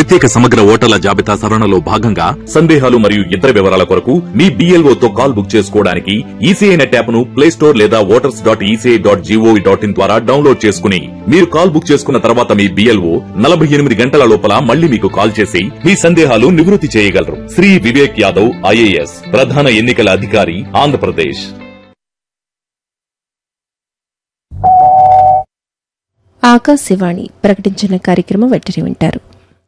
ప్రత్యేక సమగ్ర ఓటర్ల జాబితా సవరణలో భాగంగా సందేహాలు మరియు ఇతర వివరాల కొరకు మీ BLO తో కాల్ బుక్ చేసుకోవడానికి ఈసీఐ నెట్ యాప్ ను ప్లే స్టోర్ లేదా voters dot ECI dot GOV dot in ద్వారా డౌన్లోడ్ చేసుకుని మీరు కాల్ బుక్ చేసుకున్న తర్వాత మీ బిఎల్ఓ నలభై ఎనిమిది గంటల లోపల మళ్ళీ మీకు కాల్ చేసి మీ సందేహాలు నివృత్తి చేయగలరు శ్రీ వివేక్ యాదవ్ ఐఏఎస్ ప్రధాన ఎన్నికల అధికారి ఆంధ్రప్రదేశ్ ఆకాశవాణి ప్రకటించిన కార్యక్రమం వెంటనే వింటారు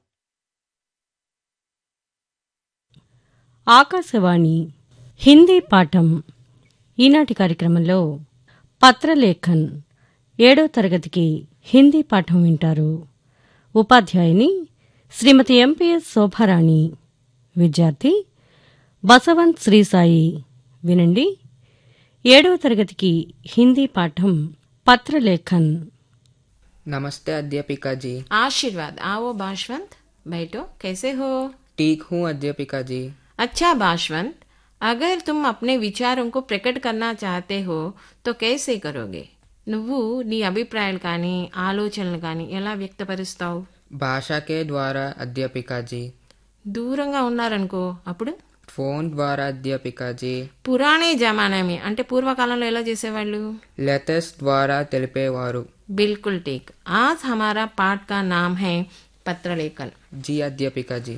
ఆకాశవాణి హిందీ పాఠం ఈనాటి కార్యక్రమంలో పత్రలేఖన్ ఏడో తరగతికి హిందీ పాఠం వింటారు ఉపాధ్యాయుని శ్రీమతి ఎంపీఎస్ శోభారాణి విద్యార్థి బసవంత్ శ్రీసాయి వినండి ఏడవ తరగతికి హిందీ పాఠం పత్రలేఖన్ नमस्ते अध्यापिका जी आशीर्वाद आओ बाशवंत बैठो कैसे हो ठीक हूँ अध्यापिका जी अच्छा बाशवंत अगर तुम अपने विचारों को प्रकट करना चाहते हो तो कैसे करोगे నువ్వు నీ అభిప్రాయాలు కానీ ఆలోచనలు కానీ ఎలా వ్యక్తపరుస్తావు భాష के द्वारा अध्यापिका जी దూరంగా ఉన్నారనుకో అప్పుడు फोन द्वारा अध्यापिका जी పురాణే జమానామి అంటే పూర్వకాలంలో ఎలా చేసేవాళ్ళు लेटेस्ट द्वारा తెలిపేవారు बिल्कुल ठीक आज हमारा पाठ का नाम है పత్రలేఖన్ जी अध्यापिका जी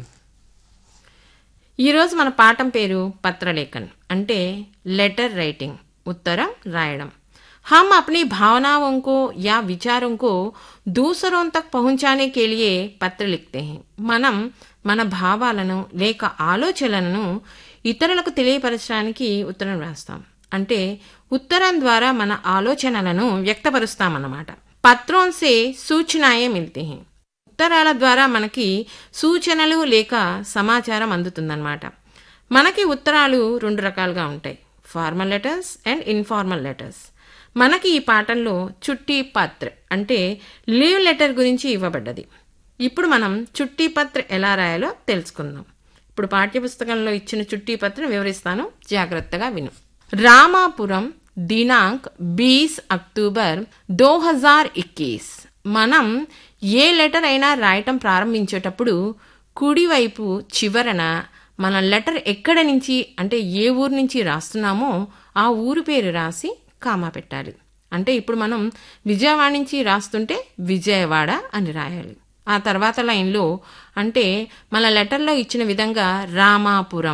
ఈరోజు మన పాఠం పేరు పత్రలేఖన్ అంటే లెటర్ రైటింగ్ ఉత్తరం రాయడం हम अपनी भावनाओं को या विचारों को दूसरों तक पहुंचाने के लिए పత్ర लिखते हैं మనం మన భావాలను లేక ఆలోచనలను ఇతరులకు తెలియపరచడానికి ఉత్తరం రాస్తాం అంటే ఉత్తరం ద్వారా మన ఆలోచనలను వ్యక్తపరుస్తామన్నమాట పత్రం సే సూచనాయే మిల్తే हैं ఉత్తరాల ద్వారా మనకి సూచనలు లేక సమాచారం అందుతుందన్నమాట మనకి ఉత్తరాలు రెండు రకాలుగా ఉంటాయి formal letters and informal letters మనకి ఈ పాఠంలో చుట్టి పత్ర అంటే లీవ్ లెటర్ గురించి ఇవ్వబడ్డది ఇప్పుడు మనం చుట్టి పత్ర ఎలా రాయాలో తెలుసుకుందాం ఇప్పుడు పాఠ్యపుస్తకంలో ఇచ్చిన చుట్టి పత్రం వివరిస్తాను జాగ్రత్తగా విను రామాపురం దినాంక్ బీస్ అక్టోబర్ దో హజార్ ఇక్కీస్ మనం ఏ లెటర్ అయినా రాయటం ప్రారంభించేటప్పుడు కుడివైపు చివరన మన లెటర్ ఎక్కడ నుంచి అంటే ఏ ఊరు నుంచి రాస్తున్నామో ఆ ఊరు పేరు రాసి కామా పెట్టాలి అంటే ఇప్పుడు మనం విజయవాడ నుంచి రాస్తుంటే విజయవాడ అని రాయాలి ఆ తర్వాత లైన్లో అంటే మన లెటర్లో ఇచ్చిన విధంగా రామాపురం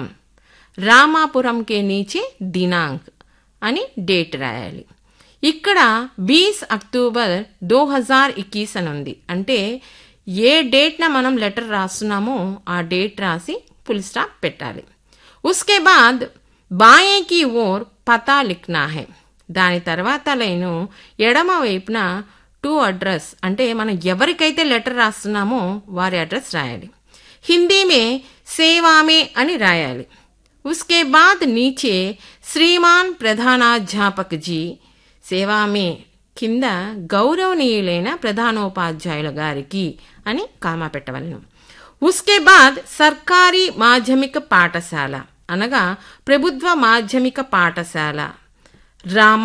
రామాపురంకే నీచే దినాంక్ అని డేట్ రాయాలి ఇక్కడ బీస్ అక్టోబర్ దో హజార్ ఇక్కీస్ అని ఉంది అంటే ఏ డేట్న మనం లెటర్ రాస్తున్నామో ఆ డేట్ రాసి ఫుల్ స్టాప్ పెట్టాలి ఉస్కే బాద్ బాయే కి ఓర్ పతా లిఖనా హై దాని తర్వాత లైను ఎడమ వైపున టు అడ్రస్ అంటే మనం ఎవరికైతే లెటర్ రాస్తున్నామో వారి అడ్రస్ రాయాలి హిందీ మే సేవామే అని రాయాలి उसके बाद नीचे శ్రీమాన్ ప్రధానాధ్యాపక్ జీ సేవామే కింద గౌరవనీయులైన ప్రధానోపాధ్యాయుల గారికి అని కామా పెట్టవలను ఉస్కే బాద్ సర్కారీ మాధ్యమిక పాఠశాల అనగా ప్రభుత్వ మాధ్యమిక పాఠశాల రామ